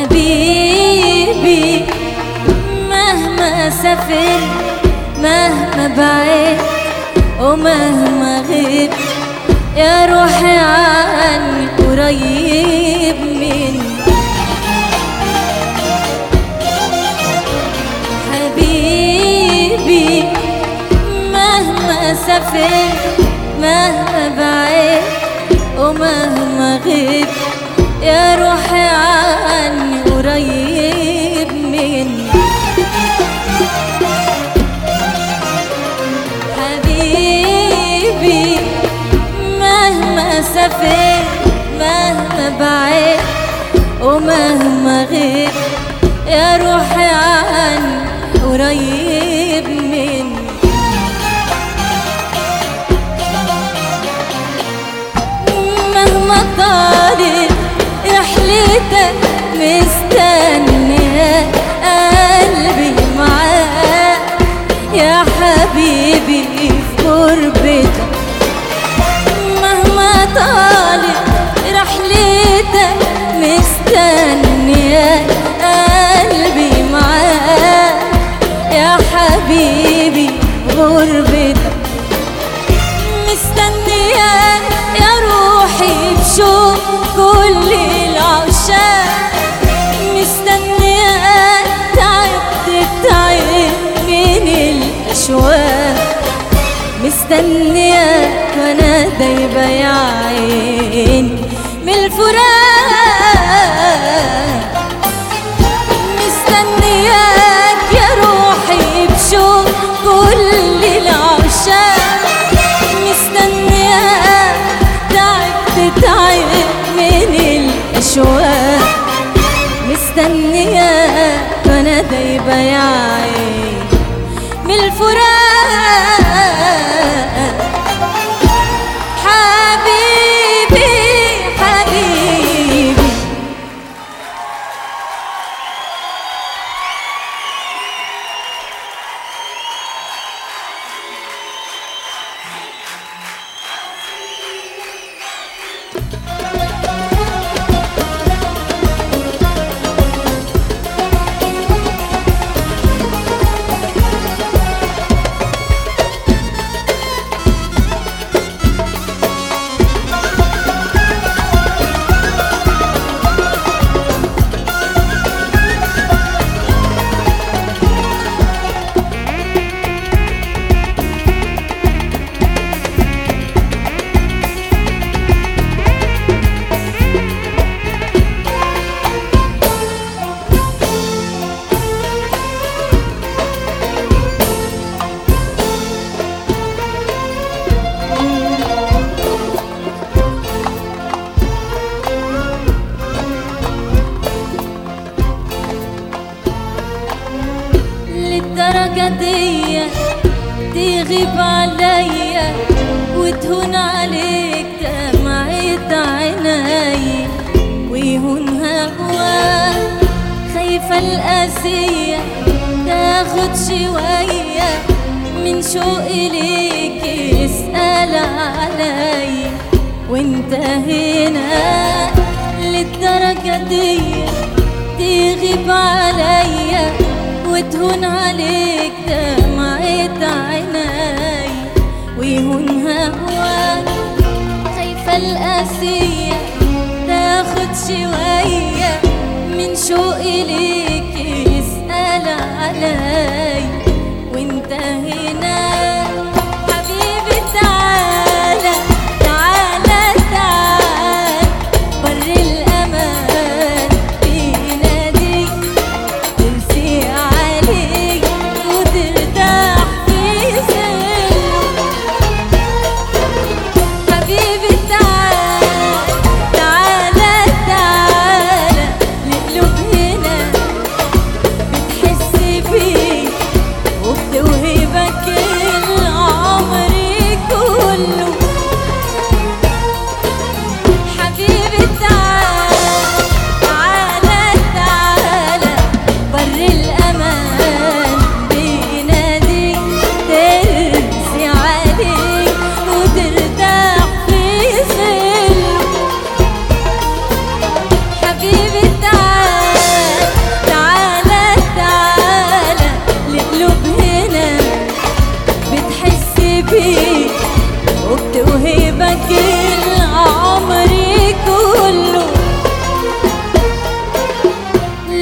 حبيبي مهما سافر مهما بعيد ومهما غيب يا روحي عني قريب مني حبيبي مهما سافر مهما بعيد ومهما غيب يا روحي عني قريب مني حبيبي مهما سافر مهما بعيد ومهما غيب يا روحي عني قريب مني مهما طالت رحلتك مستنية قلبي معاك يا حبيبي في غربتك مهما طالت رحلتك مستنية قلبي معاك يا حبيبي في غربتك مستنياك يا روحي بشوق كل العشاق مستنياك تعبت تعب من الأشواق مستنياك وانا دايبة يا عيني من الفراق مستنياك يا روحي بشوق كل العشاق مستنياك تعبت تعب من الأشواق مستنياك وانا دايبة يا عيني من الفراق حبيبي حبيبي للدرجة دي تغيب عليا وتهون عليك دمعة عيني ويهون هواك خايفة القاسية تاخد شوية من شوقي ليك اسأل عليا وانت هنا للدرجة دي تغيب عليا وتهون عليك دمعة عيني ويهون هواك خايفة القاسية تاخد شوية من شوقي ليك يسأل علي وانت هنا حبيبي تعالى تعالى تعالى بر الأمان بيناديك ترسي عليك وترتاح في سلم حبيبي تعال تعالى تعالى القلوب هنا بتحس بيه وبتوهبك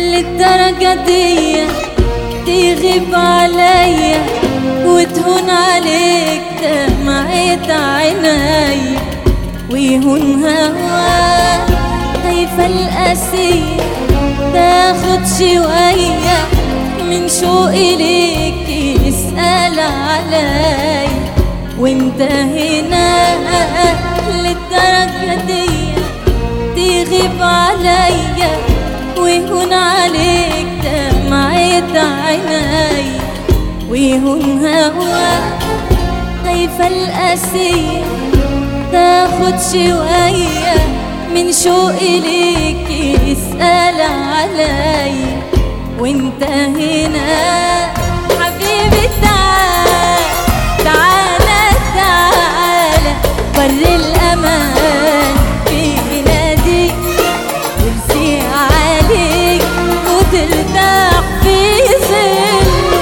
للدرجة دي تغيب عليا وتهون عليك دمعة عيني ويهون هواك خايفة القاسية تاخد شوية من شوقي ليك يسأل علي وانت هنا للدرجة دي تغيب عليا ويهون عليك دمعة عيني ويهون هواك خايفة القاسية تاخد شوية من شوقي ليك يسأل علي وانت هنا حبيبي تعال تعالى تعالى بر الأمان في ناديك ترسي عليك وترتاح في ظله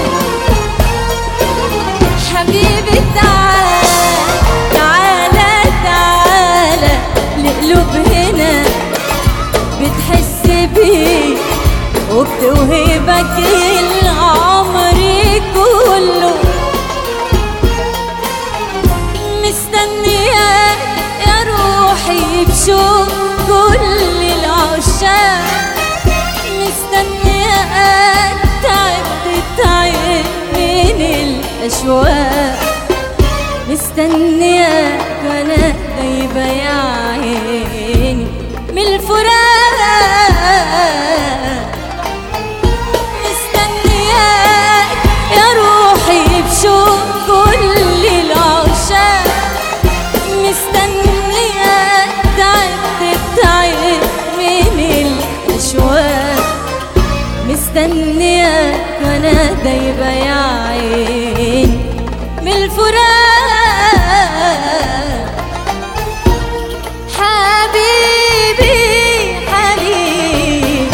حبيبي تعال تعالى تعالى لقلوب هنا بتحس بيه وبتوهبك العمر كله مستنياك يا روحي بشوق كل العشاق مستنياك تعبت تعب من الأشواق مستنياك وانا دايبة يا عيني من الفراق مستنياك يا روحي بشوق كل العشاق مستنياك تعبت التعب من الأشواق مستنياك وانا دايبة يا عيني من الفراق حبيبي حبيبي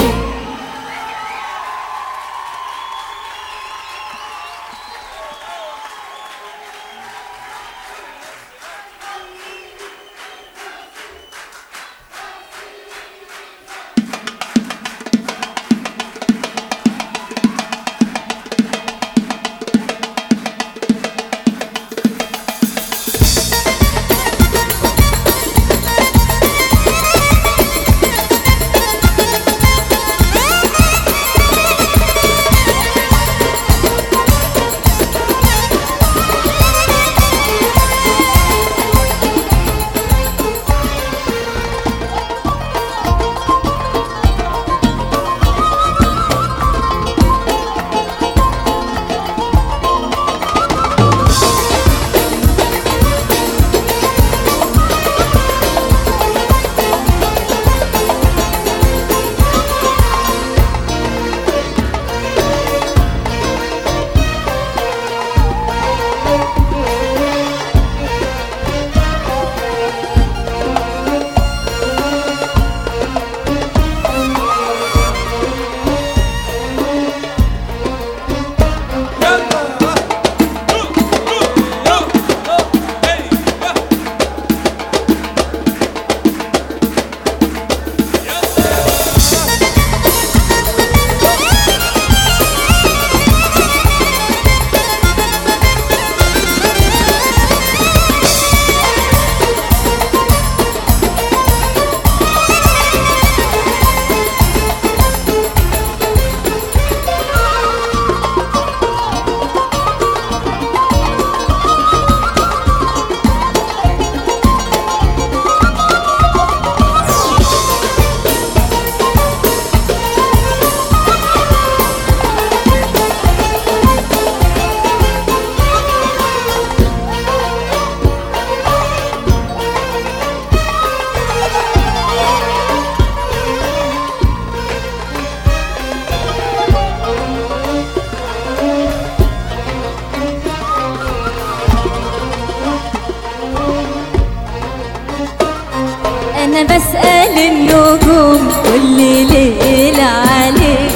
انا بسأل النجوم كل ليلة عليك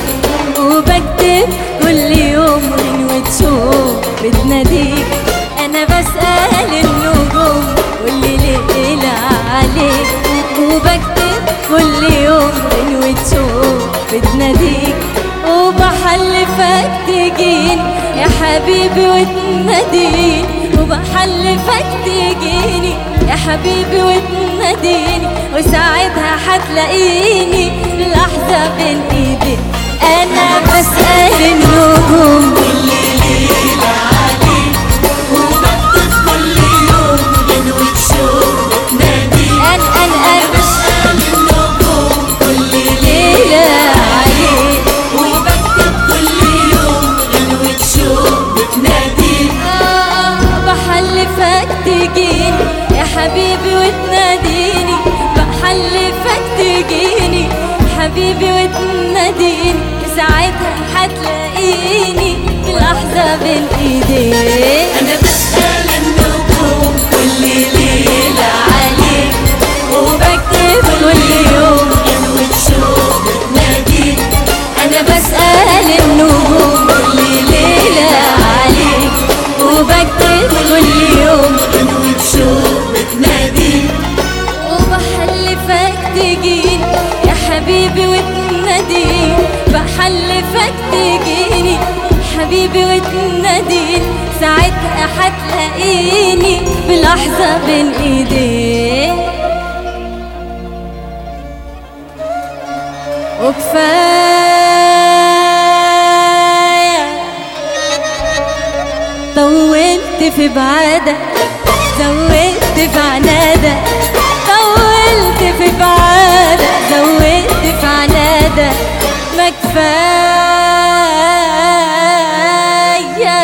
وبكتب كل يوم غنوة شوق بتناديك انا بسأل النجوم كل ليلة عليك وبكتب كل يوم غنوة شوق بتناديك تجيني يا حبيبي وتناديني وبحلفك تجيني يا حبيبي وتناديني وساعتها حتلاقيني لحظة بين ايدي انا بسأل النجوم كل ليلة عليك وبكتب كل يوم غنوة شوق بتناديك ان ان ان بسأل النجوم كل ليلة عليك وبكتب كل يوم غنوة شوق بتناديك آه بحلفك تجيني يا حبيبي وتناديني بحلفك تجيني حبيبي وتناديني ساعتها حتلاقيني في لحظة بين ايديك أنا بسأل النجوم كل ليلة عليك وبكتب كل يوم غنوة شوق بتناديك انا بسأل النجوم كل ليلة عليك وبكتب كل يوم غنوة شوق بتناديك وبحلفك تجيني يا حبيبي وتناديني بحلفك تجيني حبيبي وتناديني ساعتها حتلاقيني بلحظة بين ايديك وكفاية طولت في بعادك زودت في عنادك طولت في بعادك زودت في عنادك ما كفاية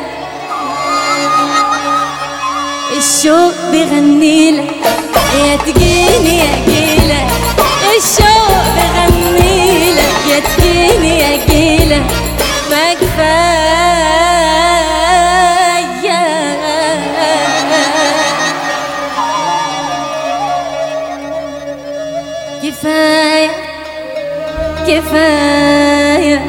الشوق بغنيلك يا تجيني يا جيلك الشوق بغنيلك يا تجيني يا جيلك ما كفاية كفاية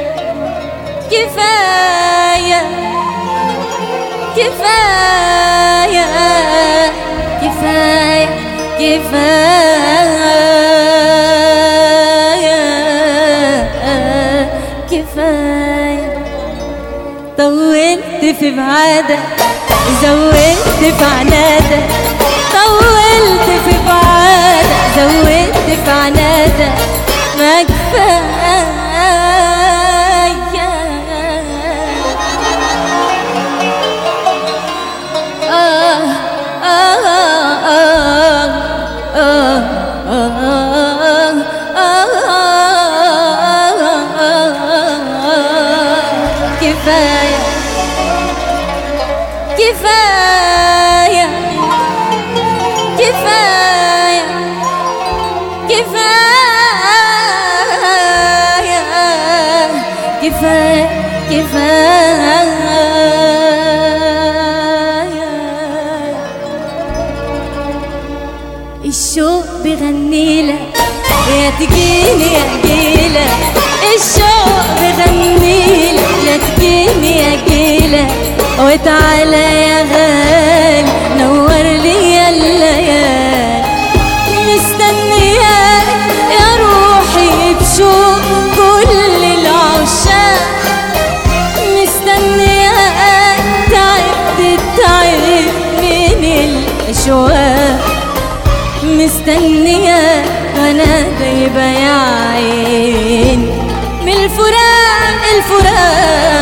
كفاية كفاية كفاية كفاية كفاية كفاية طولت في بعادك زودت في عنادك طولت في بعادك زودت في عنادك ما كفاية آه آه آه آه كفاية كفاية كفاية كفاية كفاية كفاية الشوق بغنيلك يا تجيني يا جيلك الشوق بغنيلك يا تجيني يا جيلك وتعالى يا غالي نور لي الليالي مستنياك يا روحي بشوق كل العشاق مستنياك تعبت التعب من الأشواق مستنية وانا دايبة يا عين من الفراق الفراق